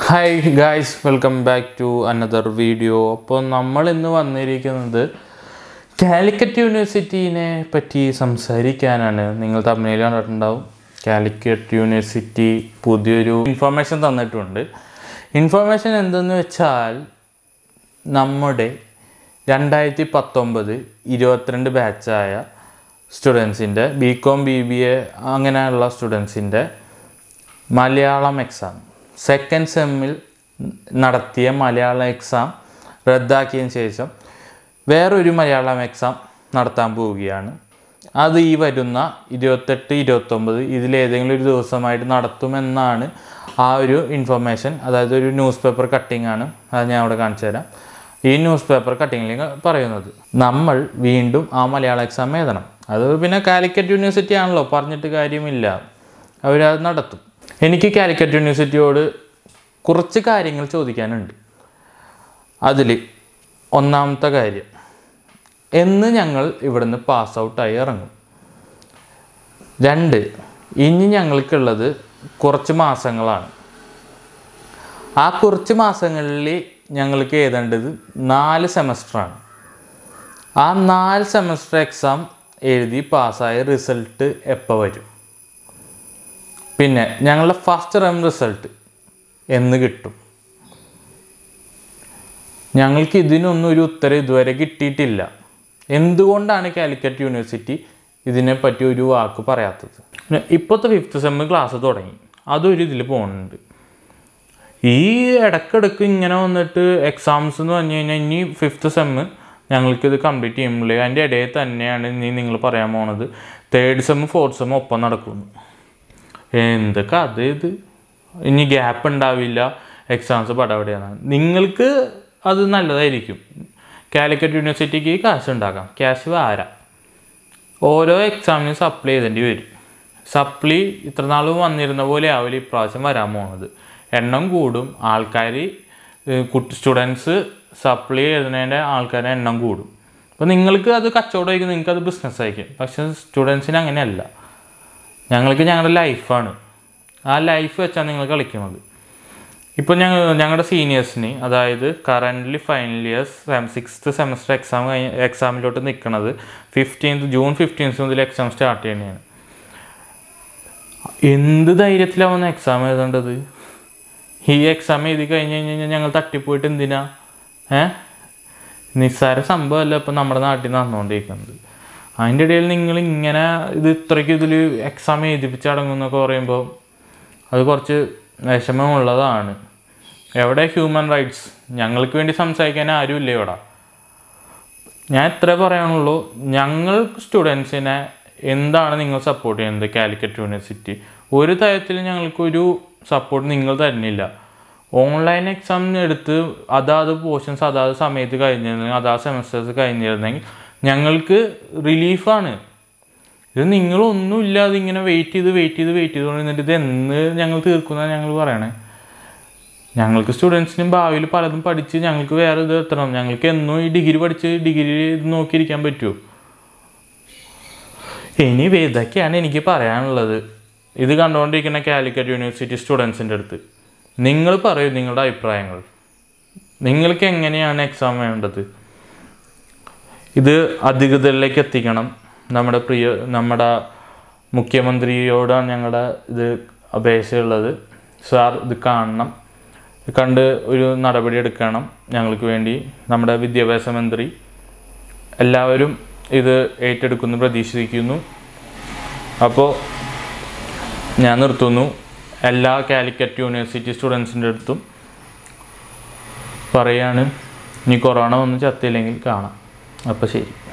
hi guys welcome back to another video അപ്പോൾ നമ്മൾ ഇന്ന് വന്നിരിക്കുന്നത് കാലിക്കറ്റ് യൂണിവേഴ്സിറ്റീനെ പറ്റി സംസാരിക്കാനാണ് നിങ്ങൾ തമിഴിൽ കണ്ടിട്ടുണ്ടാവും കാലിക്കറ്റ് യൂണിവേഴ്സിറ്റി പുതിയൊരു ഇൻഫർമേഷൻ തന്നിട്ടുണ്ട് ഇൻഫർമേഷൻ എന്തെന്ന് വെച്ചാൽ നമ്മുടെ രണ്ടായിരത്തി പത്തൊമ്പത് ഇരുപത്തിരണ്ട് ബാച്ചായ സ്റ്റുഡൻസിൻ്റെ B com B B A അങ്ങനെയുള്ള സ്റ്റുഡൻസിൻ്റെ മലയാളം എക്സാം സെക്കൻഡ് സെമ്മിൽ നടത്തിയ മലയാളം എക്സാം റദ്ദാക്കിയതിന് ശേഷം വേറൊരു മലയാളം എക്സാം നടത്താൻ പോവുകയാണ് അത് ഈ വരുന്ന ഇരുപത്തെട്ട് ഇരുപത്തൊമ്പത് ഇതിലേതെങ്കിലും ഒരു ദിവസമായിട്ട് നടത്തുമെന്നാണ് ആ ഒരു ഇൻഫർമേഷൻ അതായത് ഒരു ന്യൂസ് പേപ്പർ കട്ടിംഗ് ആണ് അത് ഞാൻ അവിടെ കാണിച്ചു തരാം ഈ ന്യൂസ് പേപ്പർ കട്ടിങ്ങിൽ പറയുന്നത് നമ്മൾ വീണ്ടും ആ മലയാളം എക്സാം എഴുതണം അത് പിന്നെ കാലിക്കറ്റ് യൂണിവേഴ്സിറ്റി ആണല്ലോ പറഞ്ഞിട്ട് കാര്യമില്ല അവരത് നടത്തും എനിക്ക് കാലിക്കറ്റ് യൂണിവേഴ്സിറ്റിയോട് കുറച്ച് കാര്യങ്ങൾ ചോദിക്കാനുണ്ട് അതിൽ ഒന്നാമത്തെ കാര്യം എന്ന് ഞങ്ങൾ ഇവിടുന്ന് പാസ് ഔട്ടായി ഇറങ്ങും രണ്ട് ഇനി ഞങ്ങൾക്കുള്ളത് കുറച്ച് മാസങ്ങളാണ് ആ കുറച്ച് മാസങ്ങളിൽ ഞങ്ങൾക്ക് എഴുതേണ്ടത് നാല് സെമസ്റ്ററാണ് ആ നാല് സെമസ്റ്റർ എക്സാം എഴുതി പാസ്സായ റിസൾട്ട് എപ്പോൾ വരും പിന്നെ ഞങ്ങളുടെ ഫസ്റ്റ് റം റിസൾട്ട് എന്ന് കിട്ടും ഞങ്ങൾക്ക് ഇതിനൊന്നും ഒരു ഉത്തരം ഇതുവരെ കിട്ടിയിട്ടില്ല എന്തുകൊണ്ടാണ് കാലിക്കറ്റ് യൂണിവേഴ്സിറ്റി ഇതിനെപ്പറ്റി ഒരു വാക്ക് പറയാത്തത് പിന്നെ ഇപ്പോഴത്തെ ഫിഫ്ത്ത് സെമ്മ് ക്ലാസ് തുടങ്ങി അതൊരു ഇതിൽ പോകുന്നുണ്ട് ഈ ഇടക്കിടക്ക് ഇങ്ങനെ വന്നിട്ട് എക്സാംസ് എന്ന് പറഞ്ഞു കഴിഞ്ഞാൽ ഇനി ഫിഫ്ത്ത് സെമ്മ് ഞങ്ങൾക്കിത് കംപ്ലീറ്റ് ചെയ്യുമ്പോൾ അതിൻ്റെ ഇടയിൽ തന്നെയാണ് ഇനി നിങ്ങൾ പറയാൻ പോണത് തേർഡ് സെമ്മ് ഫോർത്ത് സെമ്മ് ഒപ്പം നടക്കുന്നു എന്ത് കഥ ഇത് ഇനി ഗ്യാപ്പ് ഉണ്ടാവില്ല എക്സാംസ് പടപടിയാണ് നിങ്ങൾക്ക് അത് നല്ലതായിരിക്കും കാലിക്കറ്റ് യൂണിവേഴ്സിറ്റിക്ക് കാശ് ഉണ്ടാക്കാം ക്യാഷ് വാരാം ഓരോ എക്സാമിനും സപ്ലൈ ചെയ്തേണ്ടി വരും സപ്ലി ഇത്ര നാളും വന്നിരുന്ന പോലെ ആവില്ല ഇപ്രാവശ്യം വരാൻ പോകുന്നത് എണ്ണം കൂടും ആൾക്കാർ കുട്ടി സ്റ്റുഡൻസ് സപ്ലൈ എഴുതുന്നതിൻ്റെ ആൾക്കാരുടെ എണ്ണം കൂടും അപ്പോൾ നിങ്ങൾക്ക് അത് കച്ചവടമായിരിക്കും നിങ്ങൾക്ക് അത് ബിസിനസ് ആയിരിക്കും പക്ഷേ സ്റ്റുഡൻസിന് അങ്ങനെയല്ല ഞങ്ങൾക്ക് ഞങ്ങളുടെ ലൈഫാണ് ആ ലൈഫ് വെച്ചാണ് നിങ്ങൾ കളിക്കുന്നത് ഇപ്പോൾ ഞങ്ങൾ ഞങ്ങളുടെ സീനിയേഴ്സിന് അതായത് currently final years sixth semester exam കഴിഞ്ഞ് എക്സാമിലോട്ട് നിൽക്കുന്നത് ഫിഫ്റ്റീൻത്ത് ജൂൺ ഫിഫ്റ്റീൻത്ത് മുതൽ എക്സാം സ്റ്റാർട്ട് ചെയ്യണതാണ് എന്ത് ധൈര്യത്തിലാവുന്ന എക്സാം എഴുതേണ്ടത് ഈ എക്സാം എഴുതി കഴിഞ്ഞ് കഴിഞ്ഞാൽ ഞങ്ങൾ തട്ടിപ്പോയിട്ട് എന്തിനാ ഏ നിസ്സാര സംഭവമല്ല ഇപ്പം നമ്മുടെ നാട്ടിൽ നടന്നുകൊണ്ടിരിക്കുന്നത് അതിൻ്റെ ഇടയിൽ നിങ്ങൾ ഇങ്ങനെ ഇത് ഇത്രയ്ക്ക് ഇതിൽ എക്സാം എഴുതിപ്പിച്ച് അടങ്ങുന്നൊക്കെ പറയുമ്പോൾ അത് കുറച്ച് വിഷമമുള്ളതാണ് എവിടെ ഹ്യൂമൻ റൈറ്റ്സ് ഞങ്ങൾക്ക് വേണ്ടി സംസാരിക്കാൻ ആരുമില്ല ഇവിടെ ഞാൻ ഇത്ര പറയാനുള്ളൂ ഞങ്ങൾ സ്റ്റുഡൻസിനെ എന്താണ് നിങ്ങൾ സപ്പോർട്ട് ചെയ്യുന്നത് കാലിക്കറ്റ് യൂണിവേഴ്സിറ്റി ഒരു തരത്തിൽ ഞങ്ങൾക്കൊരു സപ്പോർട്ട് നിങ്ങൾ തരുന്നില്ല ഓൺലൈൻ എക്സാം എടുത്ത് അതാത് പോർഷൻസ് അതാത് സമയത്ത് കഴിഞ്ഞിരുന്നെങ്കിൽ അതാത് സെമസ്റ്റേഴ്സ് കഴിഞ്ഞിരുന്നെങ്കിൽ ഞങ്ങൾക്ക് റിലീഫാണ് ഇത് നിങ്ങളൊന്നും ഇല്ലാതെ ഇങ്ങനെ വെയിറ്റ് ചെയ്ത് വെയിറ്റ് ചെയ്ത് വെയിറ്റ് ചെയ്തുകൊണ്ടിരുന്നിട്ട് ഇത് എന്ന് ഞങ്ങൾ തീർക്കുന്ന ഞങ്ങൾ പറയണേ ഞങ്ങൾക്ക് സ്റ്റുഡൻസിനും ഭാവിയിൽ പലതും പഠിച്ച് ഞങ്ങൾക്ക് വേറെ ഇത് എത്തണം ഞങ്ങൾക്ക് എന്നും ഈ ഡിഗ്രി പഠിച്ച് ഡിഗ്രി ഇത് നോക്കിയിരിക്കാൻ പറ്റുമോ ഇനി ഇതൊക്കെയാണ് എനിക്ക് പറയാനുള്ളത് ഇത് കണ്ടുകൊണ്ടിരിക്കുന്ന കാലിക്കറ്റ് യൂണിവേഴ്സിറ്റി സ്റ്റുഡൻസിൻ്റെ അടുത്ത് നിങ്ങൾ പറയൂ നിങ്ങളുടെ അഭിപ്രായങ്ങൾ നിങ്ങൾക്ക് എങ്ങനെയാണ് എക്സാം വേണ്ടത് ഇത് അധികൃതരിലേക്ക് എത്തിക്കണം നമ്മുടെ പ്രിയ നമ്മുടെ മുഖ്യമന്ത്രിയോടാണ് ഞങ്ങളുടെ ഇത് അപേക്ഷയുള്ളത് സാർ ഇത് കാണണം കണ്ട് ഒരു നടപടി എടുക്കണം ഞങ്ങൾക്ക് വേണ്ടി നമ്മുടെ വിദ്യാഭ്യാസ മന്ത്രി എല്ലാവരും ഇത് ഏറ്റെടുക്കുന്നു പ്രതീക്ഷിക്കുന്നു അപ്പോൾ ഞാൻ നിർത്തുന്നു എല്ലാ കാലിക്കറ്റ് യൂണിവേഴ്സിറ്റി സ്റ്റുഡൻസിൻ്റെ അടുത്തും പറയാണ് ഇനി കൊറോണ ഒന്നും ചത്തില്ലെങ്കിൽ കാണാം അപ്പോൾ ശരി